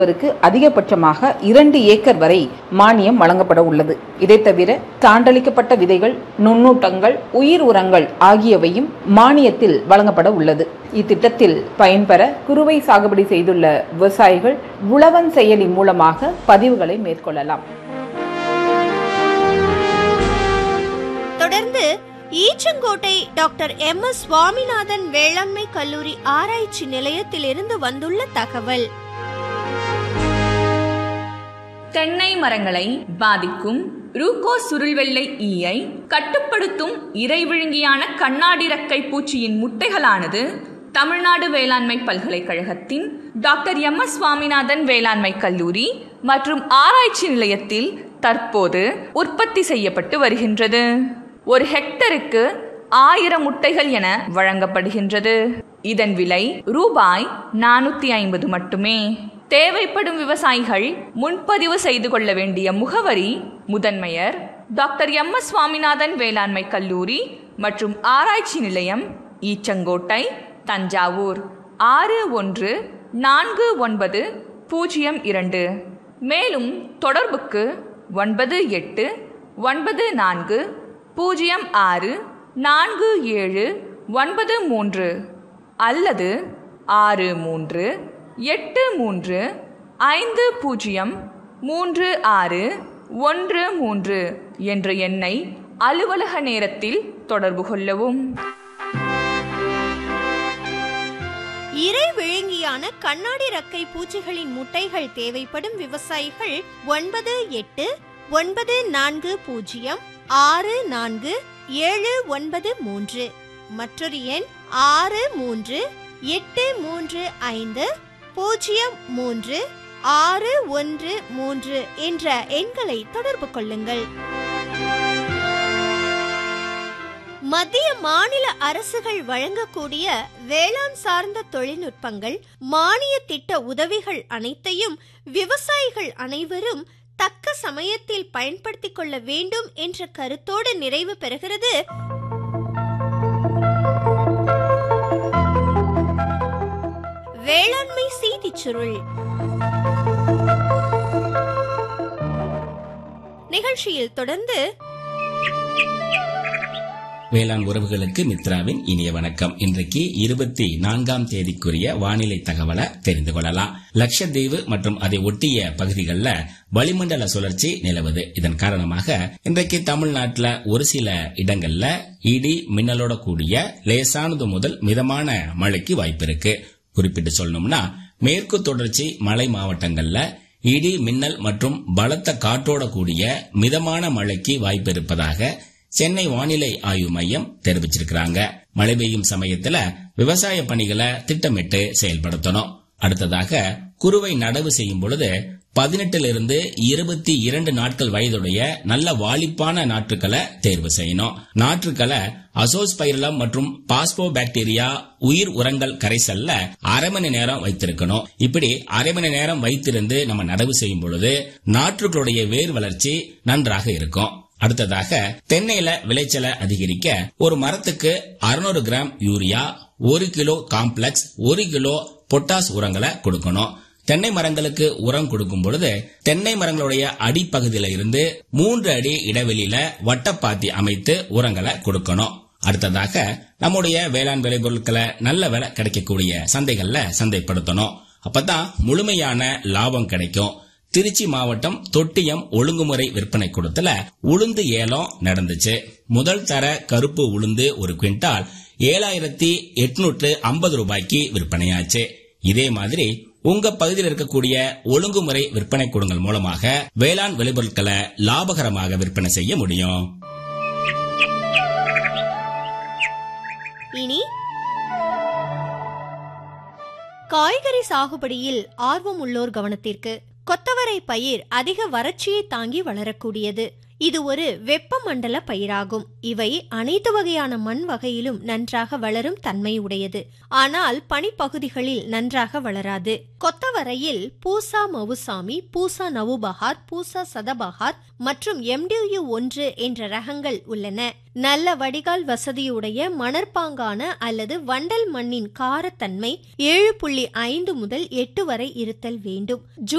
அவருக்கு அதிகபட்சமாக இரண்டு ஏக்கர் வரை மானியம் வழங்கப்பட உள்ளது இதை தவிர சான்றளிக்கப்பட்ட விதைகள் நுண்ணூட்டங்கள் உயிர் உரங்கள் ஆகியவையும் மானியத்தில் வழங்கப்பட உள்ளது இத்திட்டத்தில் பயன்பெற குறுவை சாகுபடி செய்துள்ள விவசாயிகள் உழவன் செயலி மூலமாக பதிவுகளை மேற்கொள்ளலாம் தொடர்ந்து Eachangottai doctor M S Swaminathan வேளாண்மை கல்லூரி ஆராய்ச்சி நிலையத்திலிருந்து வந்துள்ள தகவல் தென்னை மரங்களை பாதிக்கும் ரூகோ சுருள்வெள்ளை ஈயை கட்டுப்படுத்தும் இறைவிழுங்கியான கண்ணாடி ரக்கை பூச்சியின் முட்டைகளானது தமிழ்நாடு வேளாண்மை பல்கலைக்கழகத்தின் டாக்டர் எம் எஸ் சுவாமிநாதன் வேளாண்மை கல்லூரி மற்றும் ஆராய்ச்சி நிலையத்தில் தற்போது உற்பத்தி செய்யப்பட்டு வருகின்றது ஒரு ஹெக்டருக்கு ஆயிரம் முட்டைகள் என வழங்கப்படுகின்றது இதன் விலை ரூபாய் நானூத்தி ஐம்பது மட்டுமே தேவைப்படும் விவசாயிகள் முன்பதிவு செய்து கொள்ள வேண்டிய முகவரி முதன்மையர் டாக்டர் எம் எஸ் சுவாமிநாதன் வேளாண்மை கல்லூரி மற்றும் ஆராய்ச்சி நிலையம் ஈச்சங்கோட்டை தஞ்சாவூர் ஆறு ஒன்று நான்கு ஒன்பது பூஜ்ஜியம் இரண்டு மேலும் தொடர்புக்கு ஒன்பது எட்டு ஒன்பது நான்கு பூஜ்ஜியம் ஆறு நான்கு ஏழு ஒன்பது மூன்று அல்லது ஆறு மூன்று எட்டு மூன்று ஐந்து பூஜ்ஜியம் மூன்று ஆறு ஒன்று மூன்று என்ற எண்ணை அலுவலக நேரத்தில் தொடர்பு கொள்ளவும் இறை விழுங்கியான கண்ணாடி ரக்கை பூச்சிகளின் முட்டைகள் தேவைப்படும் விவசாயிகள் ஒன்பது எட்டு ஒன்பது நான்கு பூஜ்ஜியம் ஆறு நான்கு ஏழு ஒன்பது மூன்று மற்றொரு எண் ஆறு மூன்று எட்டு மூன்று ஐந்து பூஜ்ஜியம் மூன்று ஆறு ஒன்று மூன்று என்ற எண்களை தொடர்பு கொள்ளுங்கள் மத்திய மாநில அரசுகள் வழங்கக்கூடிய வேளாண் சார்ந்த தொழில்நுட்பங்கள் மானிய திட்ட உதவிகள் அனைத்தையும் விவசாயிகள் அனைவரும் தக்க சமயத்தில் பயன்படுத்திக் கொள்ள வேண்டும் என்ற கருத்தோடு நிறைவு பெறுகிறது வேளாண்மை செய்திச் சுருள் நிகழ்ச்சியில் தொடர்ந்து வேளாண் உறவுகளுக்கு மித்ராவின் இனிய வணக்கம் இன்றைக்கு இருபத்தி நான்காம் தேதிக்குரிய வானிலை தகவலை தெரிந்து கொள்ளலாம் லட்சத்தீவு மற்றும் அதை ஒட்டிய பகுதிகளில் வளிமண்டல சுழற்சி நிலவுது இதன் காரணமாக இன்றைக்கு தமிழ்நாட்டில் ஒரு சில இடங்கள்ல இடி மின்னலோட கூடிய லேசானது முதல் மிதமான மழைக்கு வாய்ப்பு இருக்கு குறிப்பிட்டு சொல்லணும்னா மேற்கு தொடர்ச்சி மலை மாவட்டங்கள்ல இடி மின்னல் மற்றும் பலத்த காற்றோட கூடிய மிதமான மழைக்கு வாய்ப்பு இருப்பதாக சென்னை வானிலை ஆய்வு மையம் தெரிவிச்சிருக்கிறாங்க மழை பெய்யும் சமயத்துல விவசாய பணிகளை திட்டமிட்டு செயல்படுத்தணும் அடுத்ததாக குறுவை நடவு செய்யும் பொழுது பதினெட்டுல இருந்து இருபத்தி இரண்டு நாட்கள் வயதுடைய நல்ல வாலிப்பான நாற்றுக்களை தேர்வு செய்யணும் நாற்றுக்களை அசோஸ் பைரலம் மற்றும் பாஸ்போ பாக்டீரியா உயிர் உரங்கள் கரைசல்ல அரை மணி நேரம் வைத்திருக்கணும் இப்படி அரை மணி நேரம் வைத்திருந்து நம்ம நடவு செய்யும் பொழுது நாற்றுகளுடைய வேர் வளர்ச்சி நன்றாக இருக்கும் அடுத்ததாக தென்னையில விளைச்சலை அதிகரிக்க ஒரு மரத்துக்கு அறுநூறு கிராம் யூரியா ஒரு கிலோ காம்ப்ளெக்ஸ் ஒரு கிலோ பொட்டாஸ் உரங்களை கொடுக்கணும் தென்னை மரங்களுக்கு உரம் கொடுக்கும் பொழுது தென்னை மரங்களுடைய அடிப்பகுதியில இருந்து மூன்று அடி இடைவெளியில வட்டப்பாத்தி அமைத்து உரங்களை கொடுக்கணும் அடுத்ததாக நம்முடைய வேளாண் விளைபொருட்களை நல்ல விலை கிடைக்கக்கூடிய சந்தைகள்ல சந்தைப்படுத்தணும் அப்பதான் முழுமையான லாபம் கிடைக்கும் திருச்சி மாவட்டம் தொட்டியம் ஒழுங்குமுறை விற்பனை கூடத்துல உளுந்து ஏலம் நடந்துச்சு முதல் தர கருப்பு உளுந்து ஒரு குவிண்டால் ஏழாயிரத்தி எட்நூற்று ஐம்பது ரூபாய்க்கு விற்பனையாச்சு இதே மாதிரி உங்க பகுதியில் இருக்கக்கூடிய ஒழுங்குமுறை விற்பனை கூடங்கள் மூலமாக வேளாண் விளைபொருட்களை லாபகரமாக விற்பனை செய்ய முடியும் இனி காய்கறி சாகுபடியில் ஆர்வம் உள்ளோர் கவனத்திற்கு கொத்தவரை பயிர் அதிக வறட்சியை தாங்கி வளரக்கூடியது இது ஒரு வெப்பமண்டல பயிராகும் இவை அனைத்து வகையான மண் வகையிலும் நன்றாக வளரும் தன்மை உடையது ஆனால் பனிப்பகுதிகளில் நன்றாக வளராது கொத்தவரையில் பூசா மவுசாமி பூசா நவுபஹார் பூசா சதபஹார் மற்றும் எம்டியு ஒன்று என்ற ரகங்கள் உள்ளன நல்ல வடிகால் வசதியுடைய மணற்பாங்கான அல்லது வண்டல் மண்ணின் காரத்தன்மை ஏழு புள்ளி ஐந்து முதல் எட்டு வரை இருத்தல் வேண்டும்